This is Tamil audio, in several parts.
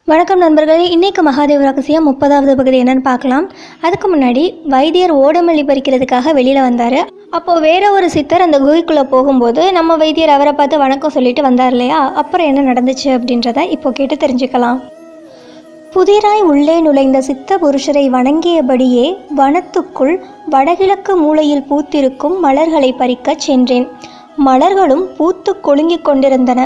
வணக்கம் நண்பர்களே இன்னைக்கு மகாதேவ ரகசியம் முப்பதாவது பகுதி என்னன்னு பார்க்கலாம் அதுக்கு முன்னாடி வைத்தியர் ஓடமல்லி பறிக்கிறதுக்காக வெளியில் வந்தார் அப்போது வேற ஒரு சித்தர் அந்த குகைக்குள்ளே போகும்போது நம்ம வைத்தியர் அவரை பார்த்து வணக்கம் சொல்லிட்டு வந்தார் இல்லையா அப்புறம் என்ன நடந்துச்சு அப்படின்றத இப்போ கேட்டு தெரிஞ்சுக்கலாம் புதிராய் உள்ளே நுழைந்த சித்த புருஷரை வணங்கியபடியே வனத்துக்குள் வடகிழக்கு மூலையில் பூத்திருக்கும் மலர்களை பறிக்கச் சென்றேன் மலர்களும் பூத்து கொழுங்கிக் கொண்டிருந்தன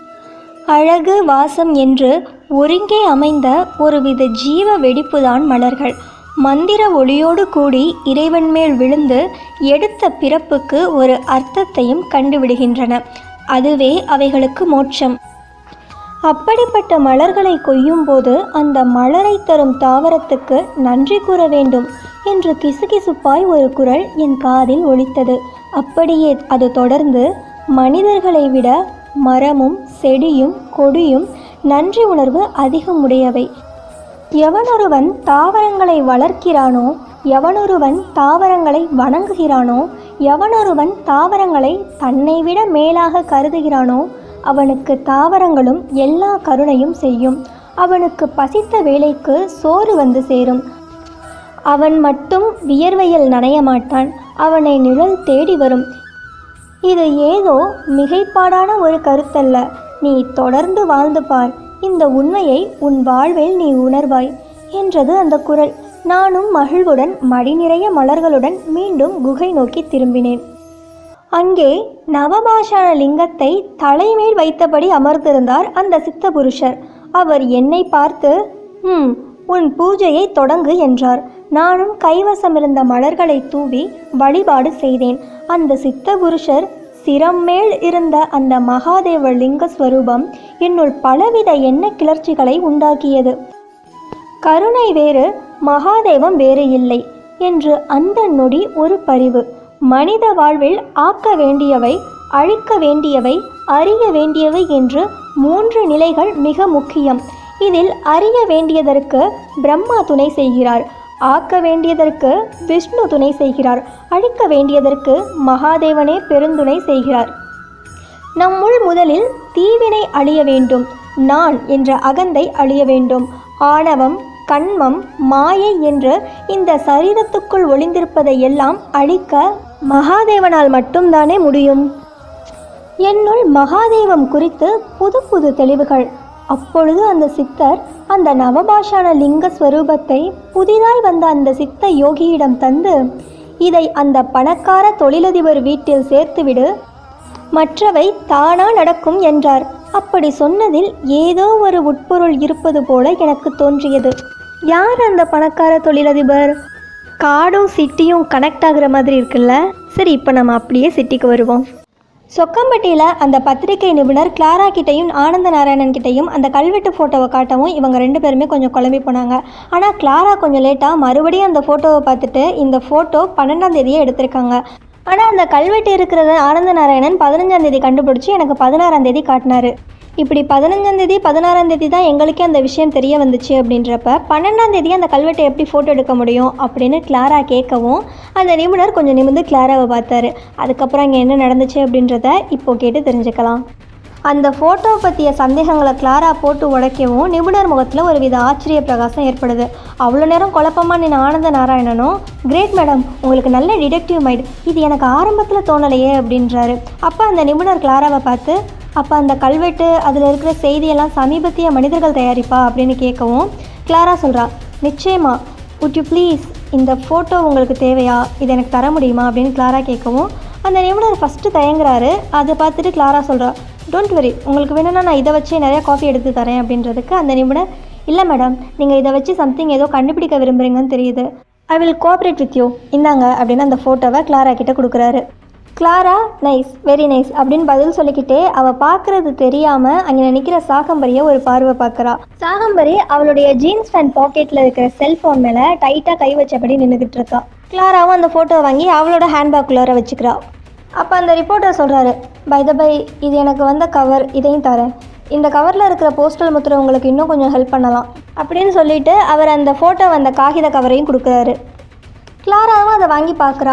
அழகு வாசம் என்று ஒருங்கே அமைந்த ஒருவித ஜீவ வெடிப்புதான் மலர்கள் மந்திர ஒளியோடு கூடி இறைவன் மேல் விழுந்து எடுத்த பிறப்புக்கு ஒரு அர்த்தத்தையும் கண்டுவிடுகின்றன அதுவே அவைகளுக்கு மோட்சம் அப்படிப்பட்ட மலர்களை கொய்யும்போது அந்த மலரை தரும் தாவரத்துக்கு நன்றி கூற வேண்டும் என்று கிசுகிசுப்பாய் ஒரு குரல் என் காதில் ஒலித்தது அப்படியே அது தொடர்ந்து மனிதர்களை விட மரமும் செடியும் கொடியும் நன்றி உணர்வு அதிகமுடையவை எவனொருவன் தாவரங்களை வளர்க்கிறானோ எவனொருவன் தாவரங்களை வணங்குகிறானோ எவனொருவன் தாவரங்களை தன்னை விட மேலாக கருதுகிறானோ அவனுக்கு தாவரங்களும் எல்லா கருணையும் செய்யும் அவனுக்கு பசித்த வேலைக்கு சோறு வந்து சேரும் அவன் மட்டும் வியர்வையில் நனைய மாட்டான் அவனை நிழல் தேடி வரும் இது ஏதோ மிகைப்பாடான ஒரு கருத்தல்ல நீ தொடர்ந்து வாழ்ந்து பார் இந்த உண்மையை உன் வாழ்வில் நீ உணர்வாய் என்றது அந்த குரல் நானும் மகிழ்வுடன் மடி நிறைய மலர்களுடன் மீண்டும் குகை நோக்கி திரும்பினேன் அங்கே நவபாஷான லிங்கத்தை தலைமேல் வைத்தபடி அமர்ந்திருந்தார் அந்த சித்த புருஷர் அவர் என்னை பார்த்து ம் உன் பூஜையை தொடங்கு என்றார் நானும் கைவசமிருந்த மலர்களை தூவி வழிபாடு செய்தேன் அந்த சித்த புருஷர் சிரம் மேல் இருந்த அந்த மகாதேவ லிங்க ஸ்வரூபம் என்னுள் பலவித எண்ண கிளர்ச்சிகளை உண்டாக்கியது கருணை வேறு மகாதேவம் வேறு இல்லை என்று அந்த நொடி ஒரு பரிவு மனித வாழ்வில் ஆக்க வேண்டியவை அழிக்க வேண்டியவை அறிய வேண்டியவை என்று மூன்று நிலைகள் மிக முக்கியம் இதில் அறிய வேண்டியதற்கு பிரம்மா துணை செய்கிறார் ஆக்க வேண்டியதற்கு விஷ்ணு துணை செய்கிறார் அழிக்க வேண்டியதற்கு மகாதேவனே பெருந்துணை செய்கிறார் நம்முள் முதலில் தீவினை அழிய வேண்டும் நான் என்ற அகந்தை அழிய வேண்டும் ஆணவம் கண்மம் மாயை என்று இந்த சரீரத்துக்குள் ஒளிந்திருப்பதை எல்லாம் அழிக்க மகாதேவனால் மட்டும்தானே முடியும் என்னுள் மகாதேவம் குறித்து புது புது தெளிவுகள் அப்பொழுது அந்த சித்தர் அந்த நவபாஷான லிங்க ஸ்வரூபத்தை புதிதாய் வந்த அந்த சித்த யோகியிடம் தந்து இதை அந்த பணக்கார தொழிலதிபர் வீட்டில் சேர்த்துவிடு மற்றவை தானா நடக்கும் என்றார் அப்படி சொன்னதில் ஏதோ ஒரு உட்பொருள் இருப்பது போல எனக்கு தோன்றியது யார் அந்த பணக்கார தொழிலதிபர் காடும் சிட்டியும் கனெக்ட் ஆகுற மாதிரி இருக்குல்ல சரி இப்போ நம்ம அப்படியே சிட்டிக்கு வருவோம் சொக்கம்பட்டியில் அந்த பத்திரிகை நிபுணர் கிளாரா கிட்டையும் ஆனந்த நாராயணன் கிட்டையும் அந்த கல்வெட்டு ஃபோட்டோவை காட்டவும் இவங்க ரெண்டு பேருமே கொஞ்சம் குழம்பி போனாங்க ஆனால் கிளாரா கொஞ்சம் லேட்டாக மறுபடியும் அந்த ஃபோட்டோவை பார்த்துட்டு இந்த ஃபோட்டோ பன்னெண்டாம் தேதியே எடுத்திருக்காங்க ஆனால் அந்த கல்வெட்டு இருக்கிறத ஆனந்த நாராயணன் பதினஞ்சாம் தேதி கண்டுபிடிச்சி எனக்கு பதினாறாம் தேதி காட்டினாரு இப்படி பதினஞ்சாம் தேதி பதினாறாம் தேதி தான் எங்களுக்கே அந்த விஷயம் தெரிய வந்துச்சு அப்படின்றப்ப பன்னெண்டாம் தேதி அந்த கல்வெட்டை எப்படி ஃபோட்டோ எடுக்க முடியும் அப்படின்னு கிளாரா கேட்கவும் அந்த நிபுணர் கொஞ்சம் நிமிர்ந்து கிளாராவை பார்த்தாரு அதுக்கப்புறம் அங்கே என்ன நடந்துச்சு அப்படின்றத இப்போ கேட்டு தெரிஞ்சுக்கலாம் அந்த ஃபோட்டோ பற்றிய சந்தேகங்களை கிளாரா போட்டு உடைக்கவும் நிபுணர் முகத்தில் ஒரு வித ஆச்சரிய பிரகாசம் ஏற்படுது அவ்வளோ நேரம் குழப்பமாக நின்று ஆனந்த நாராயணனும் கிரேட் மேடம் உங்களுக்கு நல்ல டிடெக்டிவ் மைண்ட் இது எனக்கு ஆரம்பத்தில் தோணலையே அப்படின்றாரு அப்போ அந்த நிபுணர் கிளாராவை பார்த்து அப்போ அந்த கல்வெட்டு அதில் இருக்கிற செய்தியெல்லாம் சமீபத்திய மனிதர்கள் தயாரிப்பா அப்படின்னு கேட்கவும் கிளாரா சொல்கிறா நிச்சயமா would யூ ப்ளீஸ் இந்த ஃபோட்டோ உங்களுக்கு தேவையா இது எனக்கு தர முடியுமா அப்படின்னு கிளாரா கேட்கவும் அந்த நிபுணர் ஃபஸ்ட்டு தயங்குறாரு அதை பார்த்துட்டு கிளாரா சொல்கிறா டோன்ட் வரி உங்களுக்கு வேணும்னா நான் இதை வச்சு நிறையா காஃபி எடுத்து தரேன் அப்படின்றதுக்கு அந்த நிபுணர் இல்லை மேடம் நீங்கள் இதை வச்சு சம்திங் ஏதோ கண்டுபிடிக்க விரும்புகிறீங்கன்னு தெரியுது I will cooperate with you இந்தாங்க அப்படின்னு அந்த ஃபோட்டோவை கிளாரா கிட்ட கொடுக்குறாரு கிளாரா நைஸ் வெரி நைஸ் அப்படின்னு பதில் சொல்லிக்கிட்டே அவள் பார்க்கறது தெரியாமல் அங்கே நிற்கிற சாகம்பரியை ஒரு பார்வை பார்க்குறா சாகம்பரி அவளுடைய ஜீன்ஸ் பேண்ட் பாக்கெட்டில் இருக்கிற செல்ஃபோன் மேலே டைட்டாக கை வச்சபடி நின்றுக்கிட்டு இருக்கா கிளாராவும் அந்த ஃபோட்டோவை வாங்கி அவளோட ஹேண்ட்பேக்குள்ளார வச்சுக்கிறா அப்போ அந்த ரிப்போர்ட்டர் சொல்கிறாரு பை த பை இது எனக்கு வந்த கவர் இதையும் தரேன் இந்த கவரில் இருக்கிற போஸ்டல் முத்திரை உங்களுக்கு இன்னும் கொஞ்சம் ஹெல்ப் பண்ணலாம் அப்படின்னு சொல்லிட்டு அவர் அந்த ஃபோட்டோ வந்த காகித கவரையும் கொடுக்குறாரு கிளாராவும் அதை வாங்கி பார்க்குறா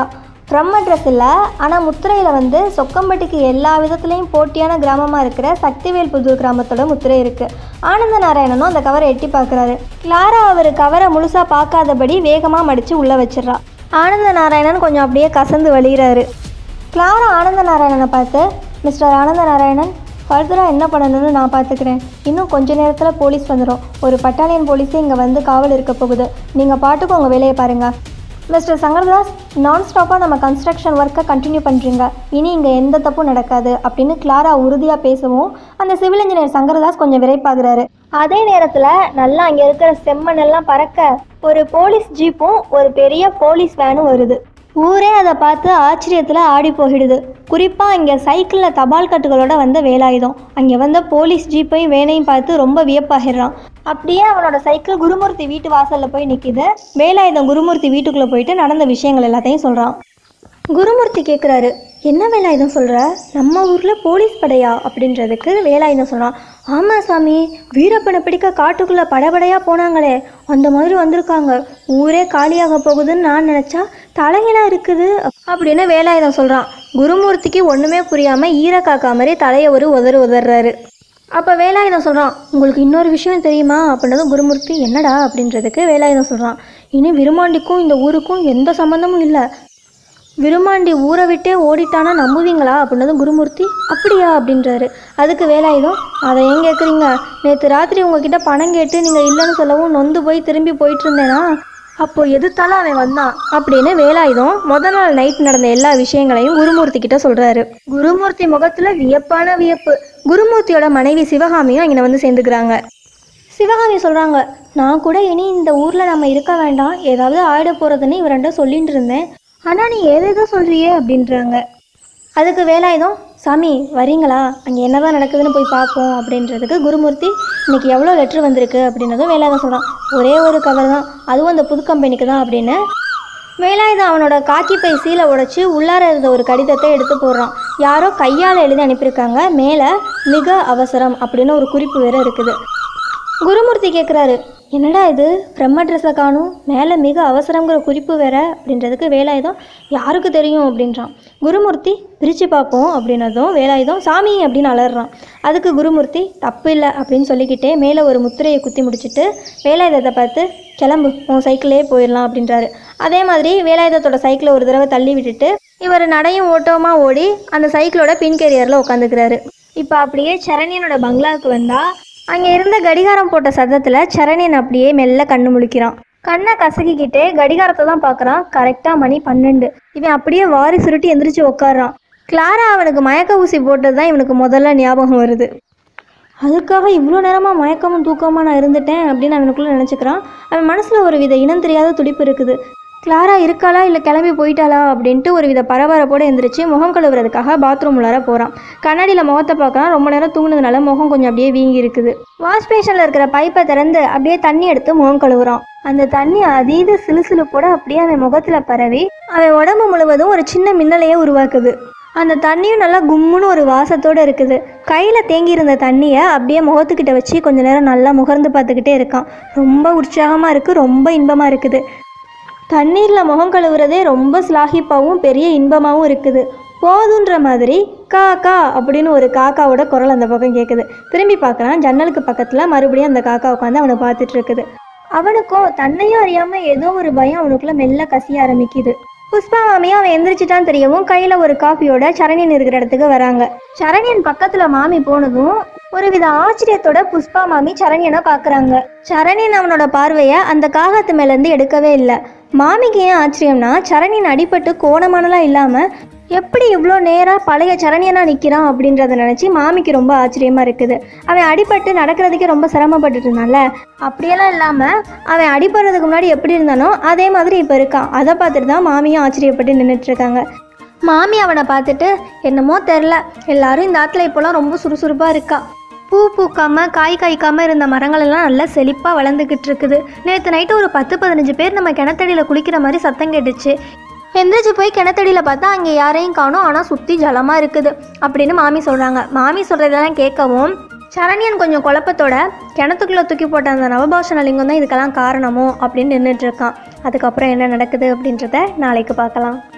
ஃப்ரம் அட்ரஸ் இல்லை ஆனால் முத்திரையில் வந்து சொக்கம்பட்டிக்கு எல்லா விதத்துலேயும் போட்டியான கிராமமாக இருக்கிற சக்திவேல் புதூர் கிராமத்தோட முத்திரை இருக்குது ஆனந்த நாராயணனும் அந்த கவரை எட்டி பார்க்குறாரு கிளாரா அவர் கவரை முழுசாக பார்க்காதபடி வேகமாக மடித்து உள்ளே வச்சிடுறா ஆனந்த நாராயணன் கொஞ்சம் அப்படியே கசந்து வழிகிறாரு கிளாரா ஆனந்த நாராயணனை பார்த்து மிஸ்டர் ஆனந்த நாராயணன் ஃபர்தராக என்ன பண்ணணும்னு நான் பார்த்துக்கிறேன் இன்னும் கொஞ்ச நேரத்தில் போலீஸ் வந்துடும் ஒரு பட்டாலியன் போலீஸே இங்கே வந்து காவல் இருக்க போகுது நீங்கள் பாட்டுக்கு உங்கள் வேலையை பாருங்கள் மிஸ்டர் சங்கர்தாஸ் நான் ஸ்டாப்பாக நம்ம கன்ஸ்ட்ரக்ஷன் ஒர்க்கை கண்டினியூ பண்ணுறீங்க இனி இங்கே எந்த தப்பும் நடக்காது அப்படின்னு கிளாரா உறுதியாக பேசவும் அந்த சிவில் இன்ஜினியர் சங்கர்தாஸ் கொஞ்சம் விரைப்பாகிறாரு அதே நேரத்தில் நல்லா அங்கே இருக்கிற செம்மண் எல்லாம் பறக்க ஒரு போலீஸ் ஜீப்பும் ஒரு பெரிய போலீஸ் வேனும் வருது ஊரே அதை பார்த்து ஆச்சரியத்தில் ஆடி போயிடுது குறிப்பாக இங்கே சைக்கிளில் தபால் கட்டுகளோட வந்த வேலாயுதம் அங்கே வந்த போலீஸ் ஜீப்பையும் வேனையும் பார்த்து ரொம்ப வியப்பாகிடுறான் அப்படியே அவனோட சைக்கிள் குருமூர்த்தி வீட்டு வாசலில் போய் நிற்கிது வேலாயுதம் குருமூர்த்தி வீட்டுக்குள்ளே போயிட்டு நடந்த விஷயங்கள் எல்லாத்தையும் சொல்கிறான் குருமூர்த்தி கேட்குறாரு என்ன வேலாயுதம் சொல்கிற நம்ம ஊரில் போலீஸ் படையா அப்படின்றதுக்கு வேலாயுதம் சொல்கிறான் ஆமாம் சாமி வீரப்பனை பிடிக்க காட்டுக்குள்ளே படபடையாக போனாங்களே அந்த மாதிரி வந்திருக்காங்க ஊரே காலியாக போகுதுன்னு நான் நினச்சா தலைகளாக இருக்குது அப்படின்னு வேலாயுதம் சொல்கிறான் குருமூர்த்திக்கு ஒன்றுமே புரியாமல் ஈரக்காக்கா மாதிரி தலையை ஒரு உதறு உதறாரு அப்போ வேலாயுதம் சொல்கிறான் உங்களுக்கு இன்னொரு விஷயம் தெரியுமா அப்படின்னதும் குருமூர்த்தி என்னடா அப்படின்றதுக்கு வேலாயுதம் சொல்கிறான் இனி விருமாண்டிக்கும் இந்த ஊருக்கும் எந்த சம்மந்தமும் இல்லை விருமாண்டி ஊரை விட்டே ஓடிட்டானா நம்புவீங்களா அப்படின்னதும் குருமூர்த்தி அப்படியா அப்படின்றாரு அதுக்கு வேலாயுதம் அதை ஏன் கேட்குறீங்க நேற்று ராத்திரி உங்ககிட்ட பணம் கேட்டு நீங்கள் இல்லைன்னு சொல்லவும் நொந்து போய் திரும்பி போயிட்டு இருந்தேனா அப்போ எதுத்தால அவன் வந்தான் அப்படின்னு வேலாயுதம் முத நாள் நைட் நடந்த எல்லா விஷயங்களையும் குருமூர்த்தி கிட்ட சொல்றாரு குருமூர்த்தி முகத்துல வியப்பான வியப்பு குருமூர்த்தியோட மனைவி சிவகாமியும் இங்கே வந்து சேர்ந்துக்கிறாங்க சிவகாமி சொல்கிறாங்க நான் கூட இனி இந்த ஊரில் நம்ம இருக்க வேண்டாம் ஏதாவது ஆயிட போகிறதுன்னு இவர்கிட்ட சொல்லிட்டு இருந்தேன் ஆனால் நீ ஏதேதோ சொல்கிறியே அப்படின்றாங்க அதுக்கு வேலாயுதம் சாமி வரீங்களா அங்கே என்னதான் நடக்குதுன்னு போய் பார்ப்போம் அப்படின்றதுக்கு குருமூர்த்தி இன்னைக்கு எவ்வளோ லெட்ரு வந்திருக்கு அப்படின்னதும் வேலாயுதம் சொல்கிறான் ஒரே ஒரு கவர் தான் அதுவும் அந்த புது கம்பெனிக்கு தான் அப்படின்னு வேலாயுதம் அவனோட காக்கி பை சீலை உடைச்சி உள்ளார இருந்த ஒரு கடிதத்தை எடுத்து போடுறான் யாரோ கையால் எழுதி அனுப்பியிருக்காங்க மேலே மிக அவசரம் அப்படின்னு ஒரு குறிப்பு வேற இருக்குது குருமூர்த்தி கேட்குறாரு என்னடா இது பிரம்ம ட்ரெஸ்ஸை காணும் மேலே மிக அவசரங்கிற குறிப்பு வேற அப்படின்றதுக்கு வேலாயுதம் யாருக்கு தெரியும் அப்படின்றான் குருமூர்த்தி பிரித்து பார்ப்போம் அப்படின்னதும் வேலாயுதம் சாமி அப்படின்னு அலறான் அதுக்கு குருமூர்த்தி தப்பு இல்லை அப்படின்னு சொல்லிக்கிட்டே மேலே ஒரு முத்திரையை குத்தி முடிச்சுட்டு வேலாயுதத்தை பார்த்து கிளம்பு உன் சைக்கிளே போயிடலாம் அப்படின்றாரு அதே மாதிரி வேலாயுதத்தோட சைக்கிளை ஒரு தடவை தள்ளி விட்டுட்டு இவர் நடையும் ஓட்டமா ஓடி அந்த சைக்கிளோட பின் கேரியரில் உட்காந்துக்கிறாரு இப்போ அப்படியே சரண்யனோட பங்களாவுக்கு வந்தா அங்கே இருந்த கடிகாரம் போட்ட சத்தத்தில் சரண்யன் அப்படியே மெல்ல கண்ணு முழிக்கிறான் கண்ணை கசக்கிக்கிட்டே கடிகாரத்தை தான் பார்க்குறான் கரெக்டாக மணி பன்னெண்டு இவன் அப்படியே வாரி சுருட்டி எந்திரிச்சு உட்காரான் கிளாரா அவனுக்கு மயக்க ஊசி போட்டது தான் இவனுக்கு முதல்ல ஞாபகம் வருது அதுக்காக இவ்வளோ நேரமாக மயக்கமும் தூக்கமாக நான் இருந்துட்டேன் அப்படின்னு அவனுக்குள்ளே நினச்சிக்கிறான் அவன் மனசில் ஒரு வித இனம் தெரியாத துடிப்பு இருக்குது கிளாரா இருக்காளா இல்லை கிளம்பி போயிட்டாளா அப்படின்ட்டு ஒரு வித பரபரப்போடு எந்திரிச்சு முகம் கழுவுறதுக்காக பாத்ரூம் உள்ளார போகிறான் கண்ணாடியில் முகத்தை பார்க்கலாம் ரொம்ப நேரம் தூங்குனதுனால முகம் கொஞ்சம் அப்படியே வீங்கி இருக்குது வாஷ் பேஷனில் இருக்கிற பைப்பை திறந்து அப்படியே தண்ணி எடுத்து முகம் கழுவுறான் அந்த தண்ணி அதீத சிலுசிலுப்போட அப்படியே அவன் முகத்தில் பரவி அவன் உடம்பு முழுவதும் ஒரு சின்ன மின்னலையே உருவாக்குது அந்த தண்ணியும் நல்லா கும்முன்னு ஒரு வாசத்தோடு இருக்குது கையில் தேங்கி இருந்த தண்ணியை அப்படியே முகத்துக்கிட்ட வச்சு கொஞ்ச நேரம் நல்லா முகர்ந்து பார்த்துக்கிட்டே இருக்கான் ரொம்ப உற்சாகமாக இருக்குது ரொம்ப இன்பமாக இருக்குது தண்ணீரில் முகம் கழுவுறதே ரொம்ப ஸ்லாகிப்பாவும் பெரிய இன்பமாகவும் இருக்குது போதுன்ற மாதிரி கா கா அப்படின்னு ஒரு காக்காவோட குரல் அந்த பக்கம் கேட்குது திரும்பி பார்க்குறான் ஜன்னலுக்கு பக்கத்தில் மறுபடியும் அந்த காக்கா உட்காந்து அவனை பார்த்துட்டு இருக்குது அவனுக்கும் தன்னையும் அறியாமல் ஏதோ ஒரு பயம் அவனுக்குள்ள மெல்ல கசிய ஆரம்பிக்குது புஷ்பா மாமியும் அவன் எந்திரிச்சிட்டான்னு தெரியவும் கையில் ஒரு காப்பியோட சரணியன் இருக்கிற இடத்துக்கு வராங்க சரணியன் பக்கத்தில் மாமி போனதும் ஒருவித ஆச்சரியத்தோட புஷ்பா மாமி சரணியனை பார்க்குறாங்க சரணியன் அவனோட பார்வையை அந்த காகத்து மேலேருந்து எடுக்கவே இல்லை மாமிக்கு ஏன் ஆச்சரியம்னா சரணியன் அடிபட்டு கோணமானலாம் இல்லாமல் எப்படி இவ்வளோ நேராக பழைய சரணியனா நிற்கிறான் அப்படின்றத நினச்சி மாமிக்கு ரொம்ப ஆச்சரியமாக இருக்குது அவன் அடிபட்டு நடக்கிறதுக்கே ரொம்ப சிரமப்பட்டுட்டு இருந்தான்ல அப்படியெல்லாம் இல்லாமல் அவன் அடிபடுறதுக்கு முன்னாடி எப்படி இருந்தானோ அதே மாதிரி இப்போ இருக்கான் அதை பார்த்துட்டு தான் மாமியும் ஆச்சரியப்பட்டு நின்றுட்டு இருக்காங்க மாமி அவனை பார்த்துட்டு என்னமோ தெரில எல்லாரும் இந்த ஆற்றுல இப்போலாம் ரொம்ப சுறுசுறுப்பாக இருக்கா பூ பூக்காம காய் காய்க்காம இருந்த மரங்கள் எல்லாம் நல்லா செழிப்பாக வளர்ந்துக்கிட்டு இருக்குது நேற்று நைட்டு ஒரு பத்து பதினஞ்சு பேர் நம்ம கிணத்தடியில் குளிக்கிற மாதிரி சத்தம் கேட்டுச்சு எந்திரிச்சு போய் கிணத்தடியில் பார்த்தா அங்கே யாரையும் காணோம் ஆனால் சுற்றி ஜலமாக இருக்குது அப்படின்னு மாமி சொல்கிறாங்க மாமி சொல்கிறதெல்லாம் கேட்கவும் சரண்யன் கொஞ்சம் குழப்பத்தோட கிணத்துக்குள்ளே தூக்கி போட்ட அந்த நவபாஷண லிங்கம் தான் இதுக்கெல்லாம் காரணமோ அப்படின்னு நின்றுட்டு இருக்கான் அதுக்கப்புறம் என்ன நடக்குது அப்படின்றத நாளைக்கு பார்க்கலாம்